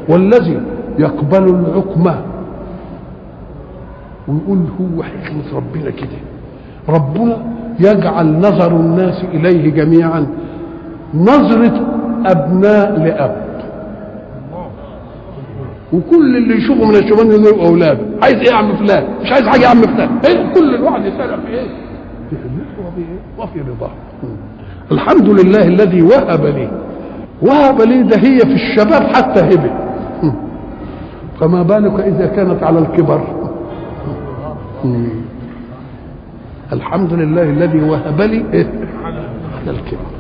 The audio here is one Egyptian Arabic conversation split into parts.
والذي يقبل العقمة ويقول هو حكمة ربنا كده ربنا يجعل نظر الناس إليه جميعا نظرة أبناء لأب وكل اللي يشوفه من الشبان يقول أولاده عايز إيه يا عم فلان مش عايز حاجة يا عم فلان إيه كل الواحد يسأل في إيه في حلمه وفي إيه وفي رضاه الحمد لله الذي وهب لي وهب لي ده هي في الشباب حتى هبه فما بالك إذا كانت على الكبر الحمد لله الذي وهب لي إيه؟ على الكبر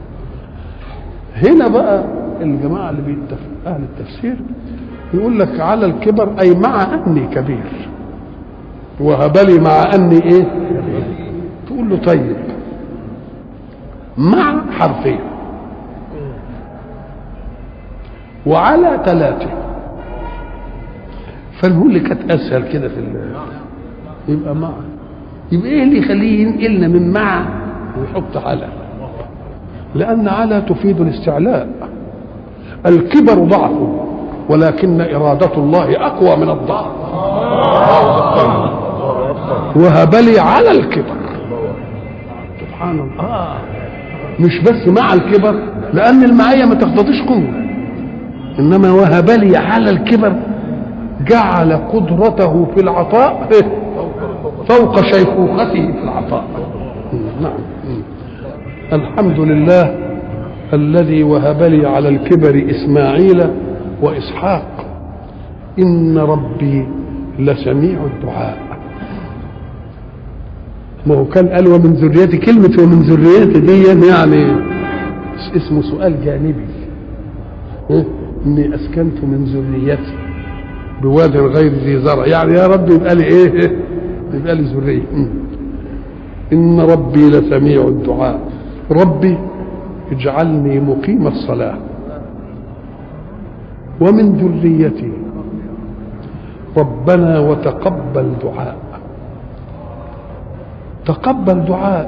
هنا بقى الجماعة اللي بيتفق أهل التفسير يقول لك على الكبر أي مع أني كبير وهب لي مع أني إيه تقول له طيب مع حرفين وعلى ثلاثة فنقول اللي كانت أسهل كده في يبقى مع يبقى ايه اللي يخليه ينقلنا من مع ويحط على لان على تفيد الاستعلاء الكبر ضعف ولكن إرادة الله أقوى من الضعف وهب لي على الكبر سبحان الله آه. مش بس مع الكبر لأن المعية ما تقتضيش قوة إنما وهب لي على الكبر جعل قدرته في العطاء فوق شيخوخته في العطاء نعم الحمد لله الذي وهب لي على الكبر اسماعيل واسحاق ان ربي لسميع الدعاء ما هو كان قال ومن ذريتي كلمة ومن ذريتي دي يعني اسمه سؤال جانبي اني اسكنت من ذريتي بواد غير ذي زرع يعني يا رب يبقى لي ايه يبقى لي ذريه ان ربي لسميع الدعاء ربي اجعلني مقيم الصلاه ومن ذريتي ربنا وتقبل دعاء تقبل دعاء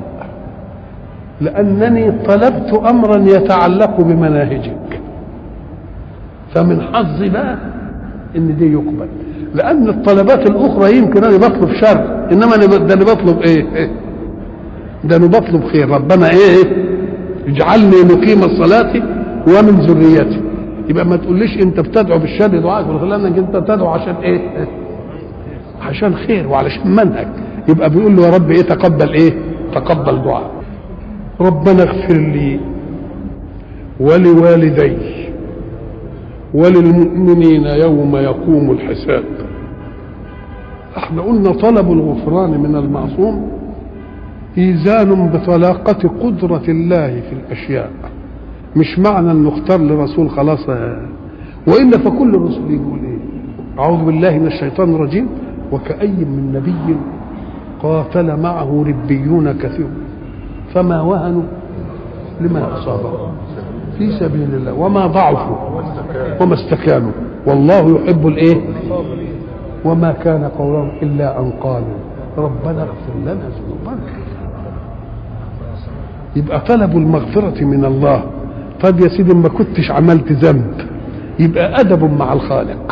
لانني طلبت امرا يتعلق بمناهجك فمن حظي بقى ان دي يقبل لان الطلبات الاخرى يمكن انا بطلب شر انما انا ده انا بطلب ايه ده انا بطلب خير ربنا ايه اجعلني مقيم الصلاه ومن ذريتي يبقى ما تقوليش انت بتدعو بالشر دعائك لانك انت تدعو عشان ايه عشان خير وعلشان منهج يبقى بيقول له يا رب ايه تقبل ايه تقبل دعاء ربنا اغفر لي ولوالدي وللمؤمنين يوم يقوم الحساب احنا قلنا طلب الغفران من المعصوم ايزان بطلاقة قدرة الله في الاشياء مش معنى انه اختار لرسول خلاص والا فكل الرسل يقول ايه اعوذ بالله من الشيطان الرجيم وكأي من نبي قاتل معه ربيون كثير فما وهنوا لما اصابهم في سبيل الله وما ضعفوا وما استكانوا والله يحب الايه وما كان قولهم الا ان قالوا ربنا اغفر لنا ذنوبنا يبقى طلبوا المغفرة من الله طب يا سيدي ما كنتش عملت ذنب يبقى أدب مع الخالق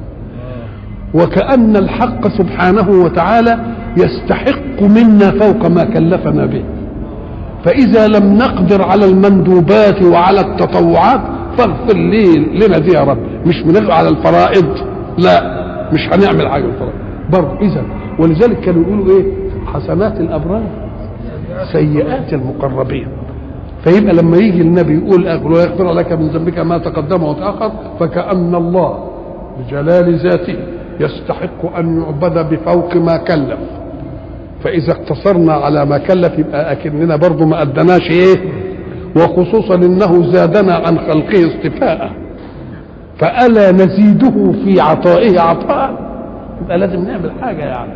وكأن الحق سبحانه وتعالى يستحق منا فوق ما كلفنا به فإذا لم نقدر على المندوبات وعلى التطوعات فاغفر لي لنا دي يا رب مش بنغفر على الفرائض لا مش هنعمل حاجة الفرائض برضه إذا ولذلك كانوا يقولوا إيه حسنات الأبرار سيئات المقربين فيبقى لما يجي النبي يقول ويغفر لك من ذنبك ما تقدم وتأخر فكأن الله بجلال ذاته يستحق أن يعبد بفوق ما كلف فإذا اقتصرنا على ما كلف يبقى أكننا برضه ما أدناش إيه وخصوصا إنه زادنا عن خلقه اصطفاء فألا نزيده في عطائه عطاء يبقى لازم نعمل حاجة يعني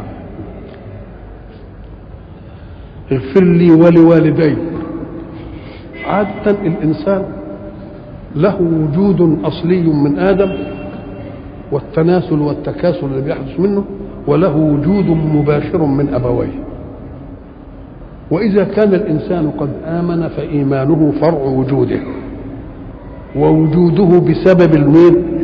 اغفر لي ولوالدي عادة الإنسان له وجود أصلي من آدم والتناسل والتكاسل اللي بيحدث منه وله وجود مباشر من أبويه وإذا كان الإنسان قد آمن فإيمانه فرع وجوده ووجوده بسبب المين